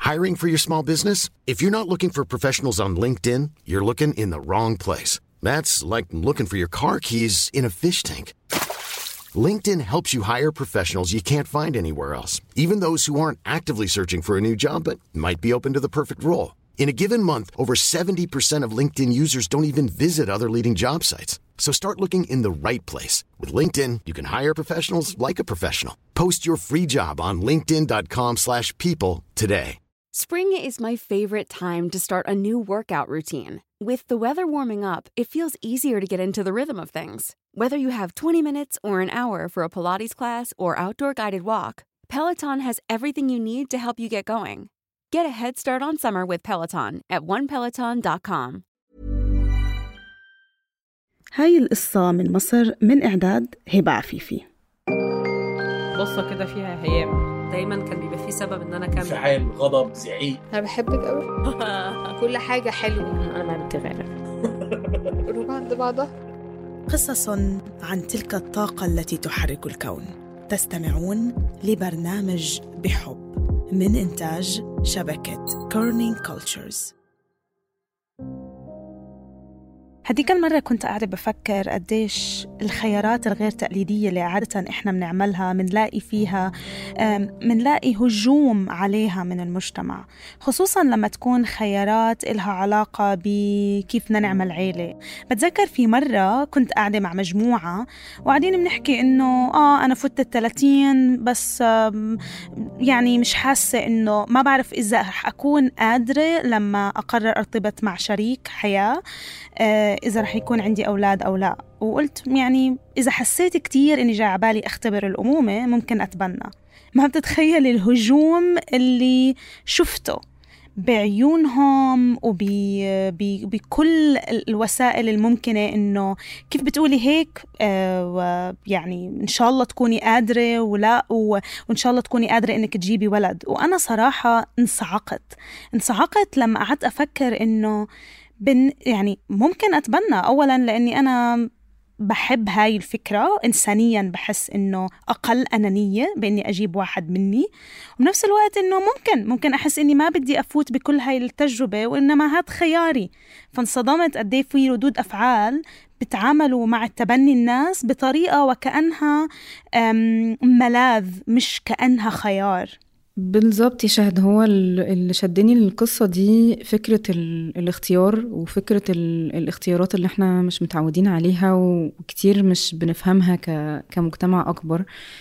Hiring for your small business? If you're not looking for professionals on LinkedIn, you're looking in the wrong place. That's like looking for your car keys in a fish tank. LinkedIn helps you hire professionals you can't find anywhere else, even those who aren't actively searching for a new job but might be open to the perfect role. In a given month, over 70% of LinkedIn users don't even visit other leading job sites. So start looking in the right place. With LinkedIn, you can hire professionals like a professional. Post your free job on linkedin.com slash people today. Spring is my favorite time to start a new workout routine. With the weather warming up, it feels easier to get into the rhythm of things. Whether you have 20 minutes or an hour for a Pilates class or outdoor guided walk, Peloton has everything you need to help you get going. Get a head start on summer with Peloton at onepeloton.com. هاي القصة من مصر من إعداد هبة عفيفي قصة كده فيها هيام دايما كان بيبقى فيه سبب ان انا اكمل انفعال غضب زعيق انا بحبك قوي كل حاجه حلوه انا ما بتغير قلوب عند بعضها قصص عن تلك الطاقة التي تحرك الكون تستمعون لبرنامج بحب من إنتاج شبكة كورنينج كولتشرز هديك المرة كنت قاعدة بفكر قديش الخيارات الغير تقليدية اللي عادة إحنا بنعملها منلاقي فيها منلاقي هجوم عليها من المجتمع خصوصا لما تكون خيارات إلها علاقة بكيف بدنا نعمل عيلة بتذكر في مرة كنت قاعدة مع مجموعة وقاعدين بنحكي إنه آه أنا فت الثلاثين بس يعني مش حاسة إنه ما بعرف إذا رح أكون قادرة لما أقرر أرتبط مع شريك حياة إذا رح يكون عندي أولاد أو لا وقلت يعني إذا حسيت كتير إني جاي عبالي أختبر الأمومة ممكن أتبنى ما بتتخيل الهجوم اللي شفته بعيونهم وبكل الوسائل الممكنة إنه كيف بتقولي هيك آه يعني إن شاء الله تكوني قادرة ولا وإن شاء الله تكوني قادرة إنك تجيبي ولد وأنا صراحة انصعقت انصعقت لما قعدت أفكر إنه بن يعني ممكن أتبنى أولا لأني أنا بحب هاي الفكرة إنسانيا بحس إنه أقل أنانية بإني أجيب واحد مني وبنفس الوقت إنه ممكن ممكن أحس إني ما بدي أفوت بكل هاي التجربة وإنما هاد خياري فانصدمت قد في ردود أفعال بتعاملوا مع التبني الناس بطريقة وكأنها ملاذ مش كأنها خيار بالظبط يا شهد هو اللي شدني للقصة دي فكرة الاختيار وفكرة الاختيارات اللي احنا مش متعودين عليها وكتير مش بنفهمها كمجتمع أكبر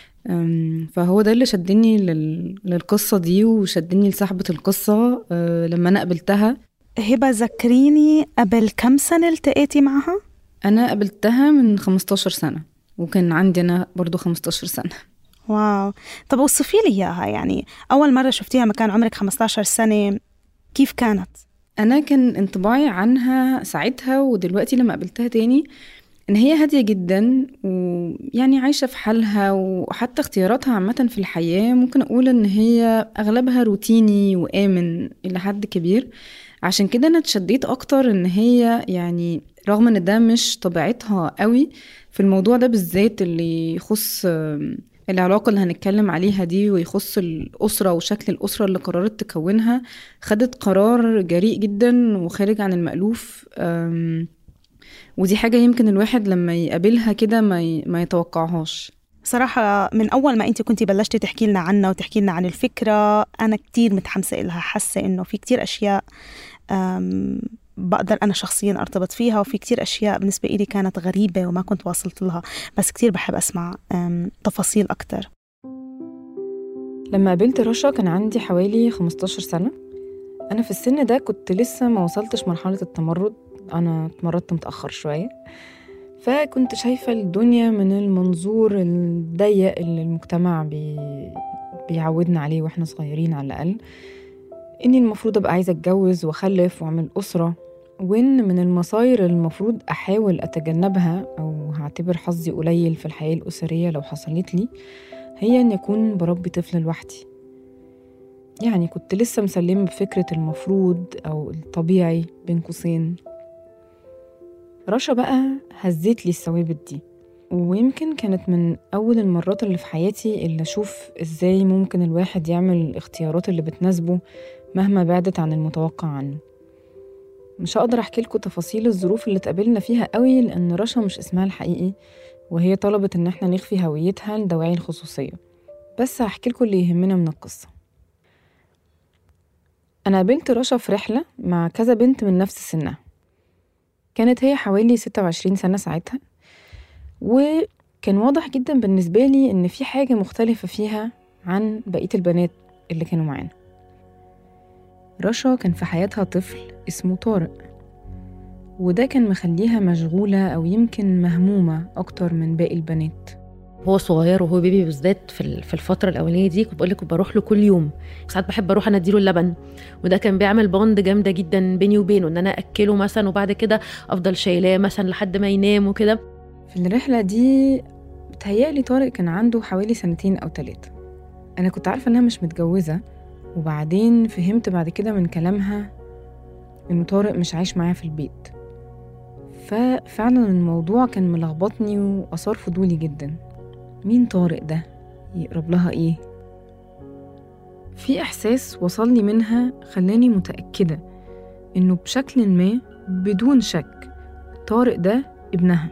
فهو ده اللي شدني للقصة دي وشدني لصاحبة القصة لما أنا قابلتها هبة ذكريني قبل كم سنة التقيتي معها؟ أنا قابلتها من 15 سنة وكان عندي أنا برضو 15 سنة واو طب وصفي لي إياها يعني أول مرة شفتيها ما كان عمرك 15 سنة كيف كانت؟ أنا كان انطباعي عنها ساعتها ودلوقتي لما قابلتها تاني إن هي هادية جدا ويعني عايشة في حالها وحتى اختياراتها عامة في الحياة ممكن أقول إن هي أغلبها روتيني وآمن إلى حد كبير عشان كده أنا اتشديت أكتر إن هي يعني رغم إن ده مش طبيعتها قوي في الموضوع ده بالذات اللي يخص العلاقة اللي هنتكلم عليها دي ويخص الأسرة وشكل الأسرة اللي قررت تكونها خدت قرار جريء جدا وخارج عن المألوف ودي حاجة يمكن الواحد لما يقابلها كده ما, ما يتوقعهاش صراحة من أول ما أنت كنتي بلشتي تحكي لنا عنها وتحكي لنا عن الفكرة أنا كتير متحمسة إلها حاسة إنه في كتير أشياء بقدر أنا شخصيا أرتبط فيها وفي كتير أشياء بالنسبة إلي كانت غريبة وما كنت واصلت لها بس كتير بحب أسمع تفاصيل أكتر لما قابلت رشا كان عندي حوالي 15 سنة أنا في السن ده كنت لسه ما وصلتش مرحلة التمرد أنا اتمردت متأخر شوية فكنت شايفة الدنيا من المنظور الضيق اللي المجتمع بي... بيعودنا عليه واحنا صغيرين على الأقل إني المفروض أبقى عايزة أتجوز وأخلف وأعمل أسرة وإن من المصاير المفروض أحاول أتجنبها أو هعتبر حظي قليل في الحياة الأسرية لو حصلت لي هي إن أكون بربي طفل لوحدي يعني كنت لسه مسلمة بفكرة المفروض أو الطبيعي بين قوسين رشا بقى هزت لي الثوابت دي ويمكن كانت من أول المرات اللي في حياتي اللي أشوف إزاي ممكن الواحد يعمل الاختيارات اللي بتناسبه مهما بعدت عن المتوقع عنه مش هقدر احكي لكم تفاصيل الظروف اللي اتقابلنا فيها قوي لان رشا مش اسمها الحقيقي وهي طلبت ان احنا نخفي هويتها لدواعي الخصوصيه بس هحكي لكم اللي يهمنا من القصه انا قابلت رشا في رحله مع كذا بنت من نفس سنها كانت هي حوالي 26 سنه ساعتها وكان واضح جدا بالنسبه لي ان في حاجه مختلفه فيها عن بقيه البنات اللي كانوا معانا رشا كان في حياتها طفل اسمه طارق وده كان مخليها مشغولة أو يمكن مهمومة أكتر من باقي البنات هو صغير وهو بيبي بالذات في ال- في الفتره الاولانيه دي كنت بقول لك بروح له كل يوم ساعات بحب اروح انا اديله اللبن وده كان بيعمل بوند جامده جدا بيني وبينه ان انا اكله مثلا وبعد كده افضل شايلاه مثلا لحد ما ينام وكده في الرحلة دي بتهيألي طارق كان عنده حوالي سنتين أو تلاتة أنا كنت عارفة إنها مش متجوزة وبعدين فهمت بعد كده من كلامها إن طارق مش عايش معايا في البيت ففعلا الموضوع كان ملخبطني وأثار فضولي جدا مين طارق ده؟ يقرب لها إيه؟ في إحساس وصلني منها خلاني متأكدة إنه بشكل ما بدون شك طارق ده ابنها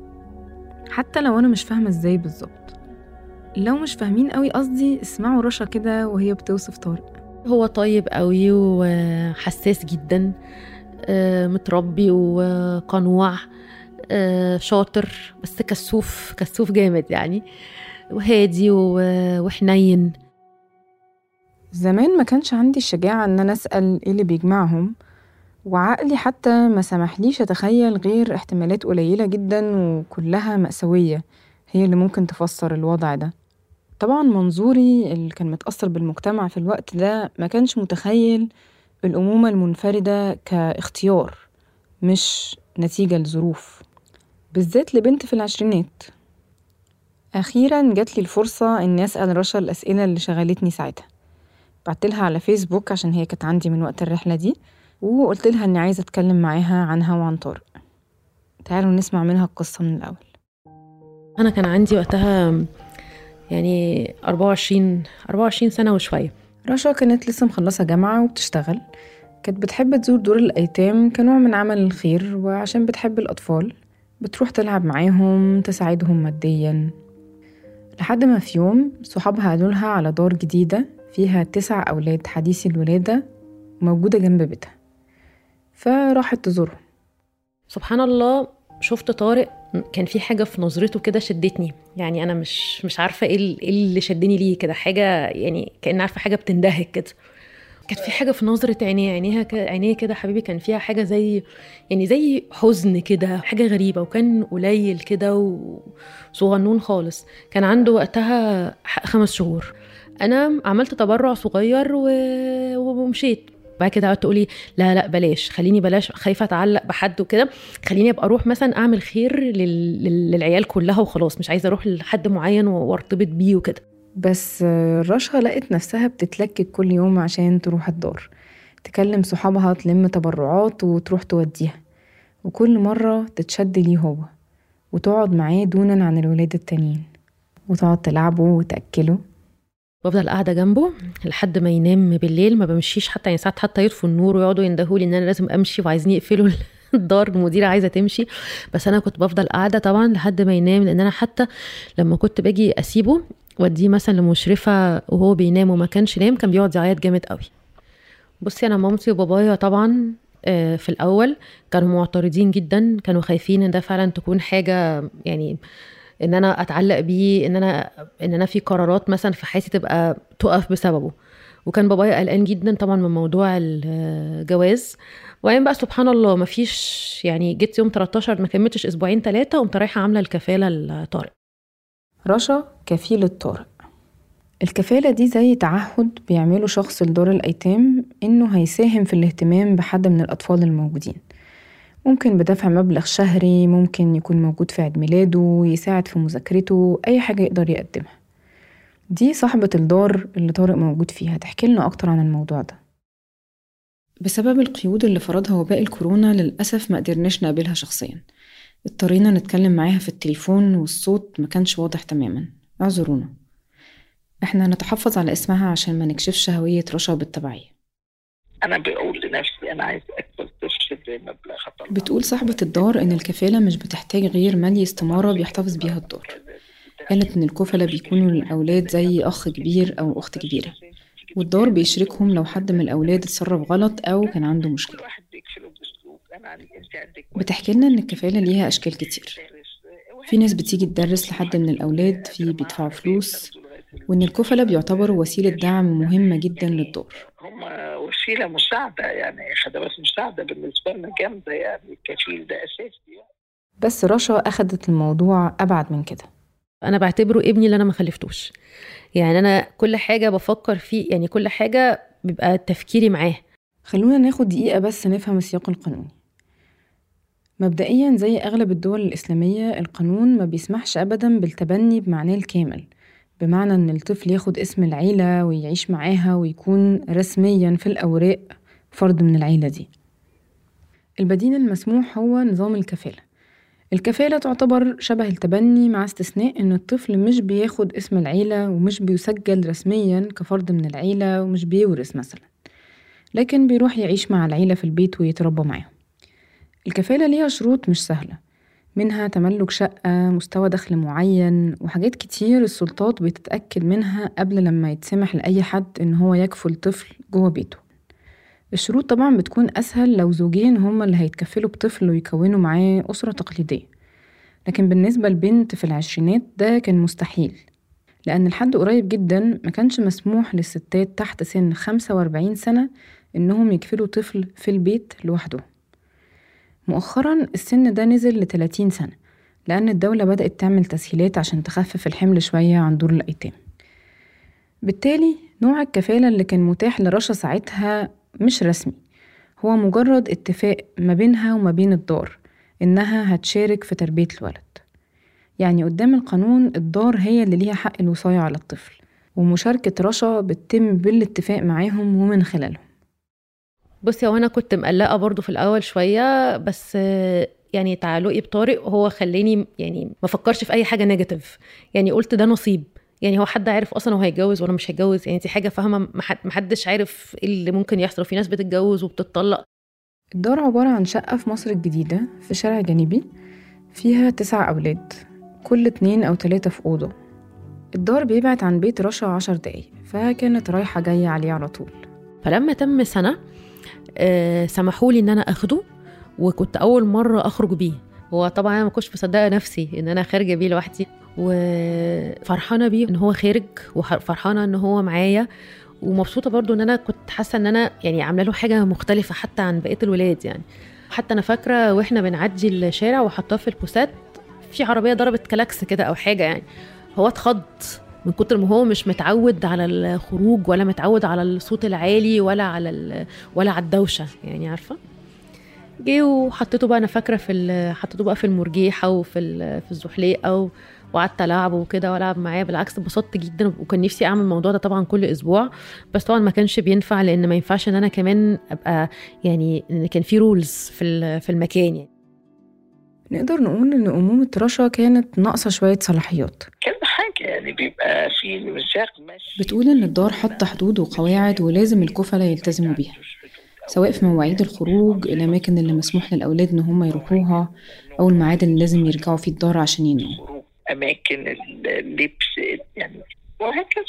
حتى لو أنا مش فاهمة إزاي بالظبط لو مش فاهمين قوي قصدي اسمعوا رشا كده وهي بتوصف طارق هو طيب قوي وحساس جدا آه، متربي وقنوع آه، شاطر بس كسوف كسوف جامد يعني وهادي و- وحنين زمان ما كانش عندي الشجاعة إن أنا أسأل إيه اللي بيجمعهم وعقلي حتى ما سمحليش أتخيل غير احتمالات قليلة جدا وكلها مأساوية هي اللي ممكن تفسر الوضع ده طبعا منظوري اللي كان متأثر بالمجتمع في الوقت ده ما كانش متخيل الأمومة المنفردة كاختيار مش نتيجة لظروف بالذات لبنت في العشرينات أخيرا جات لي الفرصة إني أسأل رشا الأسئلة اللي شغلتني ساعتها بعتلها على فيسبوك عشان هي كانت عندي من وقت الرحلة دي وقلت لها إني عايزة أتكلم معاها عنها وعن طارق تعالوا نسمع منها القصة من الأول انا كان عندي وقتها يعني 24 24 سنه وشويه رشا كانت لسه مخلصة جامعة وبتشتغل كانت بتحب تزور دور الأيتام كنوع من عمل الخير وعشان بتحب الأطفال بتروح تلعب معاهم تساعدهم ماديا لحد ما في يوم صحابها قالولها على دار جديدة فيها تسع أولاد حديثي الولادة موجودة جنب بيتها فراحت تزورهم سبحان الله شفت طارق كان في حاجه في نظرته كده شدتني يعني انا مش مش عارفه ايه ال- إيه اللي شدني ليه كده حاجه يعني كان عارفه حاجه بتندهك كده كانت في حاجه في نظره عينيه عينيها ك- عينيه كده حبيبي كان فيها حاجه زي يعني زي حزن كده حاجه غريبه وكان قليل كده وصغنون خالص كان عنده وقتها ح- خمس شهور انا عملت تبرع صغير و... ومشيت بعد كده قعدت تقولي لا لا بلاش خليني بلاش خايفه اتعلق بحد وكده خليني ابقى اروح مثلا اعمل خير لل... لل- للعيال كلها وخلاص مش عايزه اروح لحد معين وارتبط بيه وكده بس آه، رشا لقت نفسها بتتلكك كل يوم عشان تروح الدار تكلم صحابها تلم تبرعات وتروح توديها وكل مرة تتشد ليه هو وتقعد معاه دونا عن الولاد التانيين وتقعد تلعبه وتأكله بفضل قاعده جنبه لحد ما ينام بالليل ما بمشيش حتى يعني ساعات حتى يطفوا النور ويقعدوا يندهوا لي ان انا لازم امشي وعايزين يقفلوا الدار المديره عايزه تمشي بس انا كنت بفضل قاعده طبعا لحد ما ينام لان انا حتى لما كنت باجي اسيبه واديه مثلا لمشرفه وهو بينام وما كانش نام كان بيقعد يعيط جامد قوي بصي انا مامتي وبابايا طبعا آه، في الاول كانوا معترضين جدا كانوا خايفين ان ده فعلا تكون حاجه يعني ان انا اتعلق بيه ان انا ان انا في قرارات مثلا في حياتي تبقى تقف بسببه وكان بابايا قلقان جدا طبعا من موضوع الجواز وبعدين بقى سبحان الله ما فيش يعني جيت يوم 13 ما كملتش اسبوعين ثلاثه قمت رايحه عامله الكفاله لطارق رشا كفيلة طارق الكفالة دي زي تعهد بيعمله شخص لدار الأيتام إنه هيساهم في الاهتمام بحد من الأطفال الموجودين ممكن بدفع مبلغ شهري ممكن يكون موجود في عيد ميلاده يساعد في مذاكرته أي حاجة يقدر يقدمها دي صاحبة الدار اللي طارق موجود فيها تحكي لنا أكتر عن الموضوع ده بسبب القيود اللي فرضها وباء الكورونا للأسف ما قدرناش نقابلها شخصيا اضطرينا نتكلم معاها في التليفون والصوت ما كانش واضح تماما اعذرونا احنا نتحفظ على اسمها عشان ما نكشفش هوية رشا بالتبعية انا بقول لنفسي انا عايز اكبر طفل بمبلغ بتقول صاحبة الدار إن الكفالة مش بتحتاج غير مالي استمارة بيحتفظ بيها الدار قالت إن الكفلة بيكونوا للأولاد زي أخ كبير أو أخت كبيرة والدار بيشركهم لو حد من الأولاد اتصرف غلط أو كان عنده مشكلة بتحكي لنا إن الكفالة ليها أشكال كتير في ناس بتيجي تدرس لحد من الأولاد في بيدفعوا فلوس وإن الكفلة بيعتبروا وسيلة دعم مهمة جدا للدار هم وسيله مساعده يعني خدمات مساعده بالنسبه لنا جامده يعني الكفيل ده اساسي يعني. بس رشا أخدت الموضوع أبعد من كده انا بعتبره ابني اللي انا ما خلفتوش يعني انا كل حاجه بفكر فيه يعني كل حاجه بيبقى تفكيري معاه خلونا ناخد دقيقة بس نفهم السياق القانوني مبدئيا زي أغلب الدول الإسلامية القانون ما بيسمحش أبدا بالتبني بمعناه الكامل بمعنى إن الطفل ياخد اسم العيلة ويعيش معاها ويكون رسميا في الأوراق فرد من العيلة دي البديل المسموح هو نظام الكفالة الكفالة تعتبر شبه التبني مع استثناء إن الطفل مش بياخد اسم العيلة ومش بيسجل رسميا كفرد من العيلة ومش بيورث مثلا لكن بيروح يعيش مع العيلة في البيت ويتربى معاهم الكفالة ليها شروط مش سهلة منها تملك شقة مستوى دخل معين وحاجات كتير السلطات بتتأكد منها قبل لما يتسمح لأي حد إن هو يكفل طفل جوه بيته الشروط طبعا بتكون أسهل لو زوجين هما اللي هيتكفلوا بطفل ويكونوا معاه أسرة تقليدية لكن بالنسبة لبنت في العشرينات ده كان مستحيل لأن لحد قريب جدا ما كانش مسموح للستات تحت سن 45 سنة إنهم يكفلوا طفل في البيت لوحدهم مؤخرا السن ده نزل ل 30 سنة لأن الدولة بدأت تعمل تسهيلات عشان تخفف الحمل شوية عن دور الأيتام بالتالي نوع الكفالة اللي كان متاح لرشا ساعتها مش رسمي هو مجرد اتفاق ما بينها وما بين الدار إنها هتشارك في تربية الولد يعني قدام القانون الدار هي اللي ليها حق الوصاية على الطفل ومشاركة رشا بتتم بالاتفاق معاهم ومن خلالهم بصي هو انا كنت مقلقه برضو في الاول شويه بس آه، يعني تعلقي بطارق هو خلاني يعني ما فكرش في اي حاجه نيجاتيف يعني قلت ده نصيب يعني هو حد عارف اصلا هو هيتجوز ولا مش هيتجوز يعني دي حاجه فاهمه ما حد- ما حدش عارف ايه اللي ممكن يحصل في ناس بتتجوز وبتطلق الدار عبارة عن شقة في مصر الجديدة في شارع جانبي فيها تسع أولاد كل اتنين أو تلاتة في أوضة الدار بيبعد عن بيت رشا عشر دقايق فكانت رايحة جاية عليه على طول فلما تم سنه آه، سمحوا لي ان انا اخده وكنت اول مره اخرج بيه هو طبعا انا ما كنتش مصدقه نفسي ان انا خارجه بيه لوحدي وفرحانه بيه ان هو خارج وفرحانه ان هو معايا ومبسوطه برضو ان انا كنت حاسه ان انا يعني عامله له حاجه مختلفه حتى عن بقيه الولاد يعني حتى انا فاكره واحنا بنعدي الشارع وحطاه في البوسات في عربيه ضربت كلاكس كده او حاجه يعني هو اتخض من كتر ما هو مش متعود على الخروج ولا متعود على الصوت العالي ولا على ال- ولا على الدوشه يعني عارفه جه وحطيته بقى انا فاكره في ال- حطيته بقى في المرجيحه وفي ال- في الزحليقه و- وقعدت العبه وكده والعب معاه بالعكس اتبسطت جدا وكان نفسي اعمل الموضوع ده طبعا كل اسبوع بس طبعا ما كانش بينفع لان ما ينفعش ان انا كمان ابقى يعني ان كان في رولز في ال- في المكان يعني نقدر نقول إن أمومة رشا كانت ناقصة شوية صلاحيات كذا حاجه يعني بيبقى في ميثاق ماشي بتقول إن الدار حاطة حدود وقواعد ولازم الكفلة يلتزموا بيها سواء في مواعيد الخروج الأماكن اللي مسموح للأولاد إن هم يروحوها أو الميعاد اللي لازم يرجعوا فيه الدار عشان يناموا خروج اماكن اللبس يعني وهكذا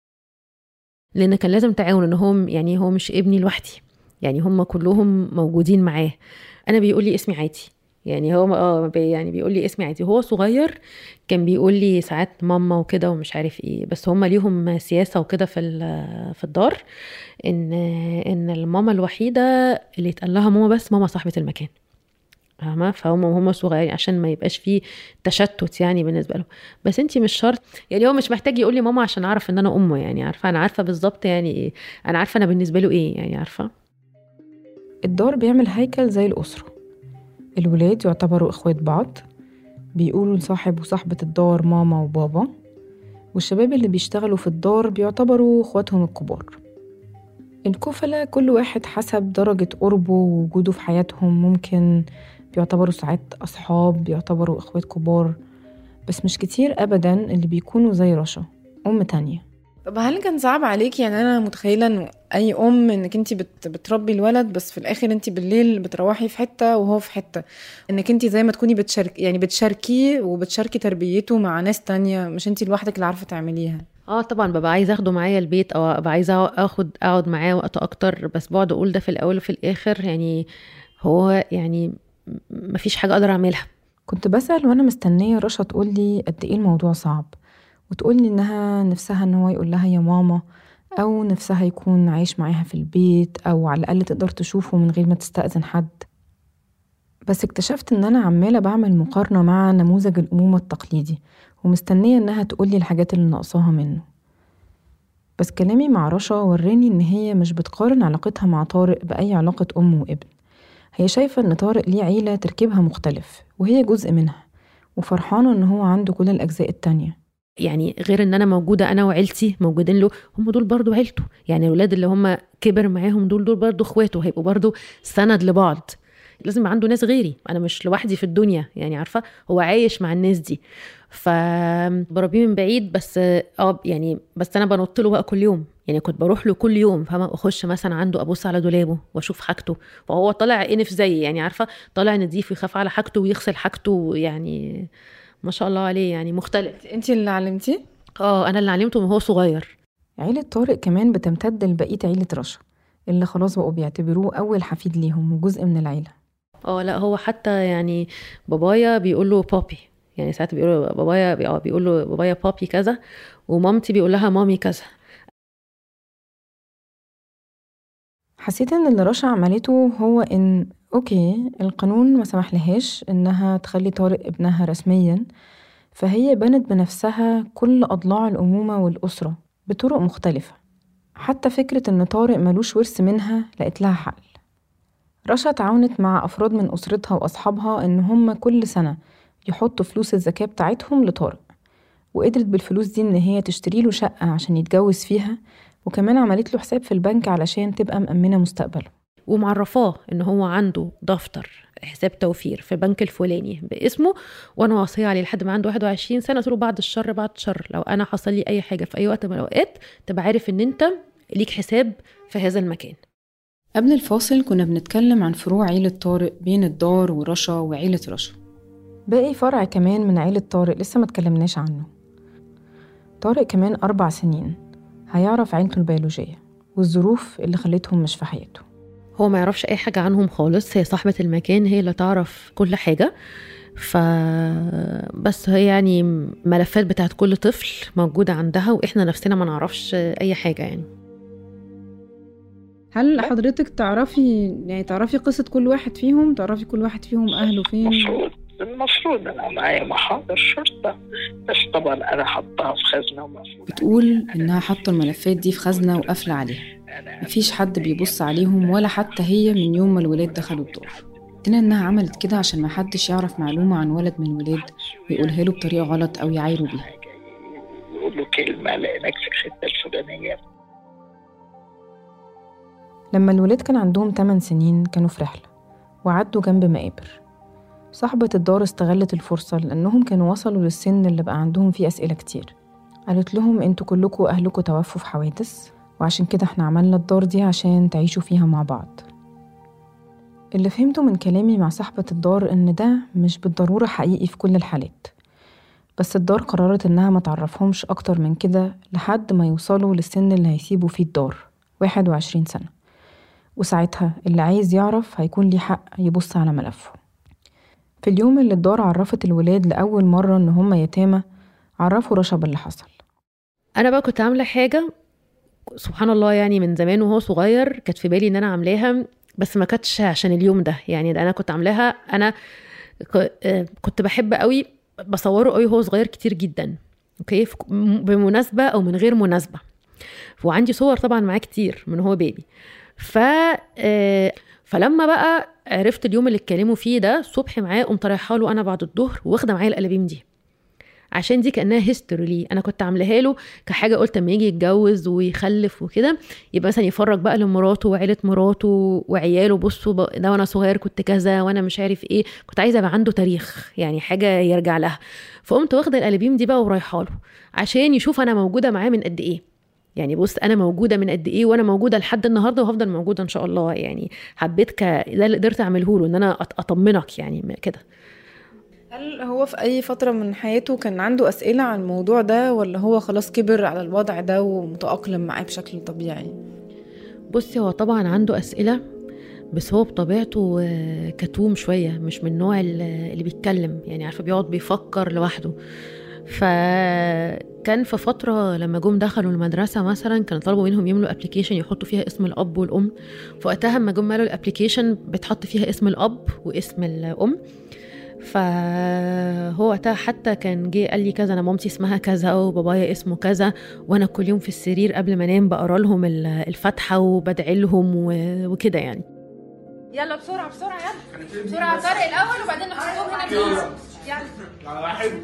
لان كان لازم تعاون ان هو يعني هو مش ابني لوحدي يعني هم كلهم موجودين معاه انا بيقول لي اسمي عادي يعني هو اه بي- يعني بيقول لي اسمي عادي هو صغير كان بيقول لي ساعات ماما وكده ومش عارف ايه بس هم ليهم سياسه وكده في ال- في الدار ان ان الماما الوحيده اللي يتقال لها ماما بس ماما صاحبه المكان فاهمه فهم وهم صغيرين عشان ما يبقاش فيه تشتت يعني بالنسبه له بس انت مش شرط يعني هو مش محتاج يقول لي ماما عشان اعرف ان انا امه يعني عارفه انا عارفه بالظبط يعني ايه انا عارفه انا بالنسبه له ايه يعني عارفه الدار بيعمل هيكل زي الأسرة الولاد يعتبروا إخوات بعض بيقولوا لصاحب وصاحبة الدار ماما وبابا والشباب اللي بيشتغلوا في الدار بيعتبروا إخواتهم الكبار الكفلة كل واحد حسب درجة قربه ووجوده في حياتهم ممكن بيعتبروا ساعات أصحاب بيعتبروا إخوات كبار بس مش كتير أبدا اللي بيكونوا زي رشا أم تانية طب هل كان صعب عليك يعني انا متخيله انه اي ام انك انت بت بتربي الولد بس في الاخر انت بالليل بتروحي في حته وهو في حته انك انت زي ما تكوني بتشارك يعني بتشاركيه وبتشاركي تربيته مع ناس تانية مش انت لوحدك اللي عارفه تعمليها اه طبعا ببقى عايزه اخده معايا البيت او ابقى عايزه اخد اقعد معاه وقت اكتر بس بقعد اقول ده في الاول وفي الاخر يعني هو يعني مفيش حاجه اقدر اعملها كنت بسأل وأنا مستنية رشا تقول لي قد إيه الموضوع صعب وتقول لي إنها نفسها إن هو يقول لها يا ماما أو نفسها يكون عايش معاها في البيت أو على الأقل تقدر تشوفه من غير ما تستأذن حد بس اكتشفت إن أنا عمالة بعمل مقارنة مع نموذج الأمومة التقليدي ومستنية إنها تقولي الحاجات اللي ناقصاها منه بس كلامي مع رشا وراني إن هي مش بتقارن علاقتها مع طارق بأي علاقة أم وابن هي شايفة إن طارق ليه عيلة تركيبها مختلف وهي جزء منها وفرحانة إن هو عنده كل الأجزاء التانية يعني غير ان انا موجوده انا وعيلتي موجودين له هم دول برضو عيلته يعني الولاد اللي هم كبر معاهم دول دول برضو اخواته هيبقوا برضو سند لبعض لازم يبقى عنده ناس غيري انا مش لوحدي في الدنيا يعني عارفه هو عايش مع الناس دي فبربيه من بعيد بس اه يعني بس انا بنط له بقى كل يوم يعني كنت بروح له كل يوم فاهمه اخش مثلا عنده ابص على دولابه واشوف حاجته فهو طالع انف زيي يعني عارفه طالع نضيف ويخاف على حاجته ويغسل حاجته يعني ما شاء الله عليه يعني مختلف انت اللي علمتيه اه انا اللي علمته من هو صغير عيلة طارق كمان بتمتد لبقية عيلة رشا اللي خلاص بقوا بيعتبروه أول حفيد ليهم وجزء من العيلة اه لا هو حتى يعني بابايا بيقول له بابي يعني ساعات بيقولوا بابايا اه بيقول له بابايا بابي كذا ومامتي بيقول لها مامي كذا حسيت ان اللي رشا عملته هو ان اوكي القانون ما سمحلهاش انها تخلي طارق ابنها رسميا فهي بنت بنفسها كل اضلاع الامومه والاسره بطرق مختلفه حتى فكره ان طارق ملوش ورث منها لقيت لها حل رشا تعاونت مع افراد من اسرتها واصحابها ان هم كل سنه يحطوا فلوس الزكاه بتاعتهم لطارق وقدرت بالفلوس دي ان هي تشتري له شقه عشان يتجوز فيها وكمان عملت له حساب في البنك علشان تبقى مأمنة مستقبله ومعرفاه ان هو عنده دفتر حساب توفير في البنك الفلاني باسمه وانا واصيه عليه لحد ما عنده 21 سنه قلت له بعد الشر بعد الشر لو انا حصل لي اي حاجه في اي وقت من الاوقات تبقى عارف ان انت ليك حساب في هذا المكان قبل الفاصل كنا بنتكلم عن فروع عيلة طارق بين الدار ورشا وعيلة رشا باقي فرع كمان من عيلة طارق لسه ما اتكلمناش عنه طارق كمان أربع سنين هيعرف عيلته البيولوجية والظروف اللي خلتهم مش في حياته هو ما يعرفش اي حاجه عنهم خالص هي صاحبه المكان هي اللي تعرف كل حاجه ف بس هي يعني ملفات بتاعت كل طفل موجوده عندها واحنا نفسنا ما نعرفش اي حاجه يعني هل حضرتك تعرفي يعني تعرفي قصة كل واحد فيهم تعرفي كل واحد فيهم أهله فين المفروض المفروض انا معايا محاضر شرطه بس طبعا انا حطها في خزنه ومفروض بتقول إنها حاطة الملفات دي في خزنة وقافلة عليها مفيش حد بيبص عليهم ولا حتى هي من يوم ما الولاد دخلوا الدار قلنا إنها عملت كده عشان محدش يعرف معلومة عن ولد من الولاد ويقولها له بطريقة غلط أو يعايره بيها يقول له كلمه لقيناك في الحته الفلانيه لما الولاد كان عندهم 8 سنين كانوا في رحلة وعدوا جنب مقابر صاحبة الدار استغلت الفرصة لأنهم كانوا وصلوا للسن اللي بقى عندهم فيه أسئلة كتير قالت لهم انتوا كلكم أهلكم توفوا في حوادث وعشان كده احنا عملنا الدار دي عشان تعيشوا فيها مع بعض اللي فهمته من كلامي مع صاحبة الدار إن ده مش بالضرورة حقيقي في كل الحالات بس الدار قررت إنها ما تعرفهمش أكتر من كده لحد ما يوصلوا للسن اللي هيسيبوا فيه الدار واحد وعشرين سنة وساعتها اللي عايز يعرف هيكون ليه حق يبص على ملفه في اليوم اللي الدار عرفت الولاد لأول مرة إن هم يتامى عرفوا رشا باللي حصل انا بقى كنت عامله حاجه سبحان الله يعني من زمان وهو صغير كانت في بالي ان انا عاملاها بس ما كانتش عشان اليوم ده يعني ده انا كنت عاملاها انا ك- آه، كنت بحب قوي بصوره قوي وهو صغير كتير جدا اوكي في- م- بمناسبه او من غير مناسبه وعندي صور طبعا معاه كتير من هو بيبي ف آه، فلما بقى عرفت اليوم اللي اتكلموا فيه ده صبح معاه قمت رايحه له انا بعد الظهر واخده معايا القلابيم دي عشان دي كانها هيستوري ليه انا كنت عاملاها له كحاجه قلت اما يجي يتجوز ويخلف وكده يبقى مثلا يفرج بقى لمراته وعيله مراته وعياله بصوا بقى ده وانا صغير كنت كذا وانا مش عارف ايه كنت عايزه يبقى عنده تاريخ يعني حاجه يرجع لها فقمت واخده القلابيم دي بقى ورايحه له عشان يشوف انا موجوده معاه من قد ايه يعني بص انا موجوده من قد ايه وانا موجوده لحد النهارده وهفضل موجوده ان شاء الله يعني حبيت ك ده اللي قدرت اعمله له ان انا أط- اطمنك يعني كده هل هو في أي فترة من حياته كان عنده أسئلة عن الموضوع ده ولا هو خلاص كبر على الوضع ده ومتأقلم معاه بشكل طبيعي؟ بصي هو طبعا عنده اسئله بس هو بطبيعته آه، كتوم شويه مش من النوع ال- اللي بيتكلم يعني عارفه بيقعد بيفكر لوحده فكان في فتره لما جم دخلوا المدرسه مثلا كانوا طلبوا منهم يملوا ابلكيشن يحطوا فيها اسم الاب والام فوقتها لما جم مالوا الابلكيشن بتحط فيها اسم الاب واسم الام فهو وقتها حتى كان جه قال لي كذا انا مامتي اسمها كذا وبابايا اسمه كذا وانا كل يوم في السرير قبل ما انام بقرا لهم ال- الفاتحه وبدعي لهم و- وكده يعني يلا بسرعة بسرعة يلا بسرعة طارق الأول وبعدين نحطهم هنا بليز يلا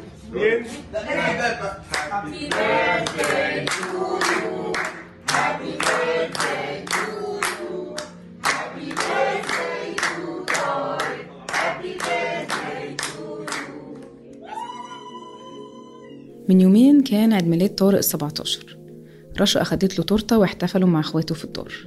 من يومين كان عيد ميلاد طارق السبعتاشر رشا أخدت له تورتة واحتفلوا مع اخواته في الدار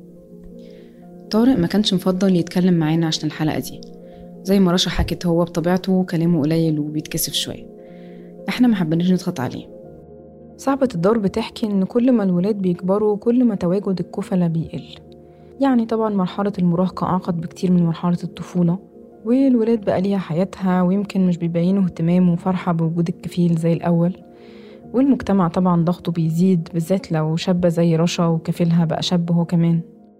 طارق ما كانش مفضل يتكلم معانا عشان الحلقة دي زي ما رشا حكت هو بطبيعته كلامه قليل وبيتكسف شوية احنا ما حبيناش نضغط عليه صاحبة الدار بتحكي إن كل ما الولاد بيكبروا كل ما تواجد الكفلة بيقل يعني طبعا مرحلة المراهقة أعقد بكتير من مرحلة الطفولة والولاد بقى ليها حياتها ويمكن مش بيبينوا اهتمام وفرحة بوجود الكفيل زي الأول والمجتمع طبعا ضغطه بيزيد بالذات لو شابة زي رشا وكفيلها بقى شاب هو كمان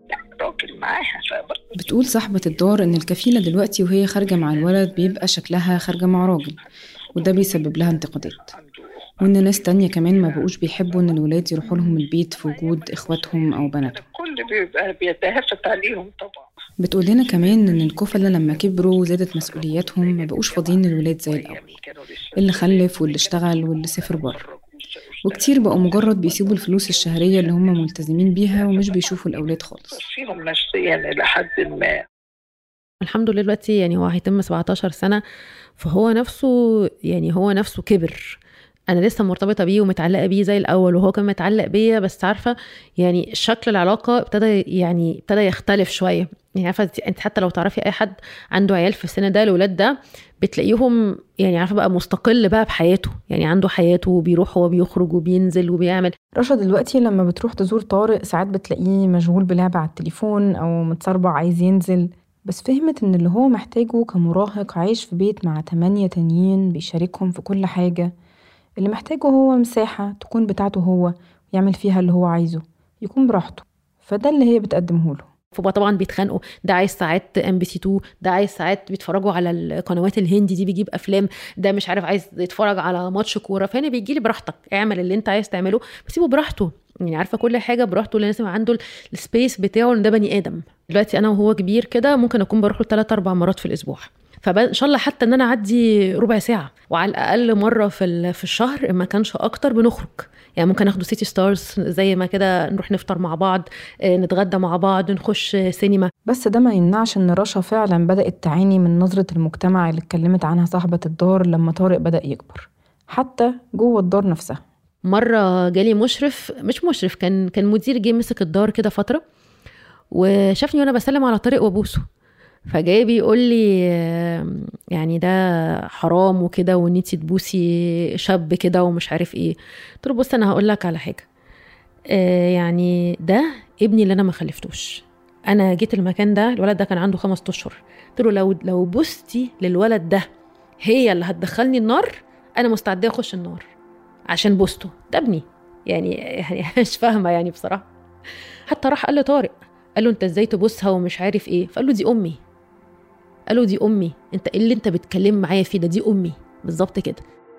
راجل معاها فبرضه بتقول صاحبة الدار إن الكفيلة دلوقتي وهي خارجة مع الولد بيبقى شكلها خارجة مع راجل وده بيسبب لها انتقادات عنده وإن ناس تانية كمان ما بقوش بيحبوا إن الولاد يروحوا لهم البيت في وجود إخواتهم أو بناتهم الكل بيبقى بيتهافت عليهم طبعا بتقول لنا كمان إن الكفلة لما كبروا وزادت مسؤولياتهم ما بقوش فاضيين للولاد زي الأول كانوا لسه اللي خلف واللي اشتغل واللي سافر بره وكتير بقوا مجرد بيسيبوا الفلوس الشهرية اللي هم ملتزمين بيها ومش بيشوفوا الأولاد خالص فيهم نفسيا الى حد ما الحمد لله دلوقتي يعني هو هيتم 17 سنة فهو نفسه يعني هو نفسه كبر انا لسه مرتبطه بيه ومتعلقه بيه زي الاول وهو كان متعلق بيا بس عارفه يعني شكل العلاقه ابتدى يعني ابتدى يختلف شويه يعني عارفه انت حتى لو تعرفي اي حد عنده عيال في السن ده الولاد ده بتلاقيهم يعني عارفه بقى مستقل بقى بحياته يعني عنده حياته وبيروح وبيخرج وبينزل وبيعمل رشا دلوقتي لما بتروح تزور طارق ساعات بتلاقيه مشغول بلعبة على التليفون أو متصربع عايز ينزل بس فهمت إن اللي هو محتاجه كمراهق عايش في بيت مع تمانية تانيين بيشاركهم في كل حاجة اللي محتاجه هو مساحة تكون بتاعته هو يعمل فيها اللي هو عايزه يكون براحته فده اللي هي بتقدمه له فبقى طبعا بيتخانقوا ده عايز ساعات ام بي سي 2 ده عايز ساعات بيتفرجوا على القنوات الهندي دي بيجيب افلام ده مش عارف عايز يتفرج على ماتش كوره فهنا بيجي لي براحتك اعمل اللي انت عايز تعمله بس سيبه براحته يعني عارفه كل حاجه براحته لازم عنده السبيس بتاعه ان ده بني ادم دلوقتي انا وهو كبير كده ممكن اكون بروح له 3 4 مرات في الاسبوع فان شاء الله حتى ان انا اعدي ربع ساعه وعلى الاقل مره في ال- في الشهر ما كانش اكتر بنخرج يعني ممكن ناخده سيتي ستارز زي ما كده نروح نفطر مع بعض آه، نتغدى مع بعض نخش سينما بس ده ما يمنعش إن رشا فعلا بدأت تعاني من نظرة المجتمع اللي اتكلمت عنها صاحبة الدار لما طارق بدأ يكبر حتى جوه الدار نفسها مره جالي مشرف مش مشرف كان كان مدير جه مسك الدار كده فتره وشافني وانا بسلم على طارق وابوسه فجاي بيقول لي آه، يعني ده حرام وكده وان انتي تبوسي شاب كده ومش عارف ايه قلت له بص انا هقول لك على حاجه آه، يعني ده ابني اللي انا ما خلفتوش انا جيت المكان ده الولد ده كان عنده خمس اشهر قلت له لو لو بوستي للولد ده هي اللي هتدخلني النار انا مستعده اخش النار عشان بوسته ده ابني يعني يعني مش فاهمه يعني بصراحه حتى راح قال لطارق قال له انت ازاي تبوسها ومش عارف ايه فقال له دي امي قال له دي امي انت ايه اللي انت بتكلم معايا فيه ده دي امي بالظبط كده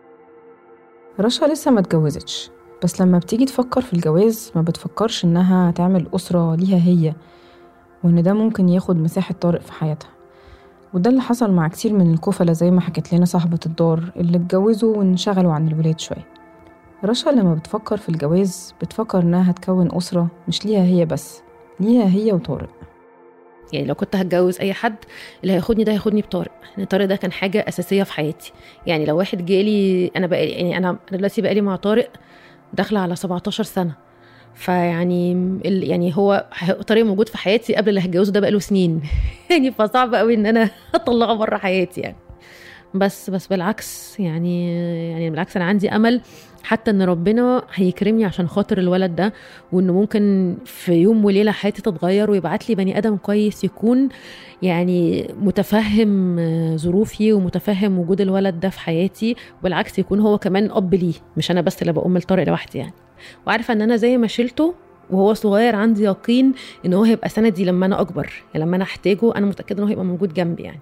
رشا لسه ما اتجوزتش بس لما بتيجي تفكر في الجواز ما بتفكرش إنها تعمل أسرة ليها هي وإن ده ممكن ياخد مساحة طارق في حياتها وده اللي حصل مع كتير من الكفلة زي ما حكت لنا صاحبة الدار اللي اتجوزوا وانشغلوا عن الولاد شوية رشا لما بتفكر في الجواز بتفكر إنها هتكون أسرة مش ليها هي بس ليها هي وطارق يعني لو كنت هتجوز اي حد اللي هياخدني ده هياخدني بطارق لان طارق ده كان حاجه اساسيه في حياتي يعني لو واحد جالي انا بقى يعني انا أنا دلوقتي بقالي مع طارق داخله على 17 سنه فيعني ال- يعني هو ح- طريق موجود في حياتي قبل اللي هتجوزه ده بقاله سنين يعني فصعب قوي ان انا اطلعه بره حياتي يعني بس بس بالعكس يعني يعني بالعكس انا عندي امل حتى ان ربنا هيكرمني عشان خاطر الولد ده وانه ممكن في يوم وليله حياتي تتغير ويبعت لي بني ادم كويس يكون يعني متفهم آه، ظروفي ومتفهم وجود الولد ده في حياتي وبالعكس يكون هو كمان اب ليه مش انا بس اللي بقوم الطارق لوحدي يعني وعارفه ان انا زي ما شلته وهو صغير عندي يقين ان هو هيبقى سندي لما انا اكبر يعني لما انا احتاجه انا متاكده ان هو هيبقى موجود جنبي يعني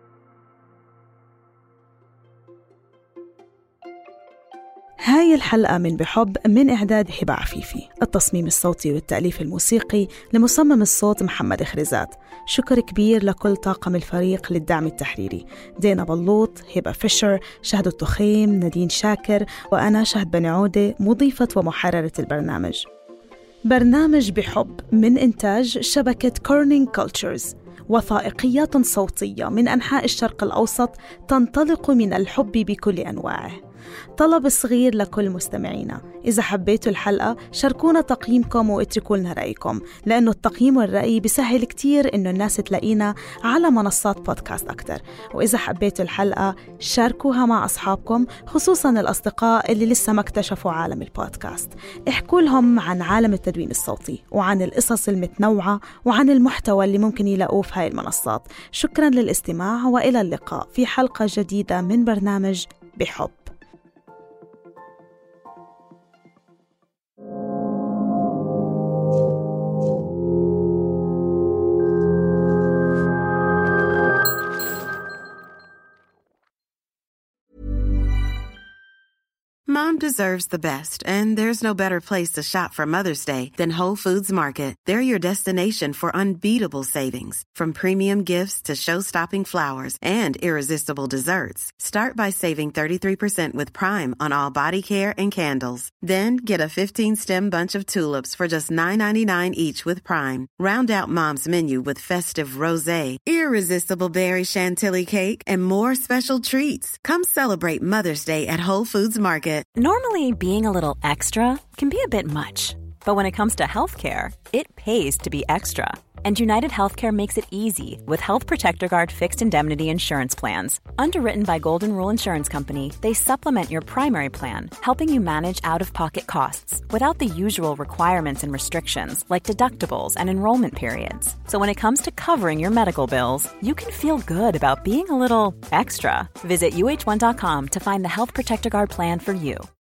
هاي الحلقة من بحب من إعداد هبة عفيفي التصميم الصوتي والتأليف الموسيقي لمصمم الصوت محمد خريزات شكر كبير لكل طاقم الفريق للدعم التحريري دينا بلوط هبة فيشر شهد التخيم نادين شاكر وأنا شهد بن عودة مضيفة ومحررة البرنامج برنامج بحب من إنتاج شبكة كورنينج كولتشرز وثائقيات صوتية من أنحاء الشرق الأوسط تنطلق من الحب بكل أنواعه طلب صغير لكل مستمعينا إذا حبيتوا الحلقة شاركونا تقييمكم واتركوا لنا رأيكم لأنه التقييم والرأي بيسهل كتير إنه الناس تلاقينا على منصات بودكاست أكتر وإذا حبيتوا الحلقة شاركوها مع أصحابكم خصوصا الأصدقاء اللي لسه ما اكتشفوا عالم البودكاست احكوا لهم عن عالم التدوين الصوتي وعن القصص المتنوعة وعن المحتوى اللي ممكن يلاقوه في هاي المنصات شكرا للاستماع وإلى اللقاء في حلقة جديدة من برنامج بحب Mom deserves the best, and there's no better place to shop for Mother's Day than Whole Foods Market. They're your destination for unbeatable savings, from premium gifts to show-stopping flowers and irresistible desserts. Start by saving 33% with Prime on all body care and candles. Then get a 15-stem bunch of tulips for just $9.99 each with Prime. Round out Mom's menu with festive rosé, irresistible berry chantilly cake, and more special treats. Come celebrate Mother's Day at Whole Foods Market. Normally, being a little extra can be a bit much, but when it comes to healthcare, it pays to be extra. And United Healthcare makes it easy with Health Protector Guard fixed indemnity insurance plans. Underwritten by Golden Rule Insurance Company, they supplement your primary plan, helping you manage out of pocket costs without the usual requirements and restrictions like deductibles and enrollment periods. So when it comes to covering your medical bills, you can feel good about being a little extra. Visit uh1.com to find the Health Protector Guard plan for you.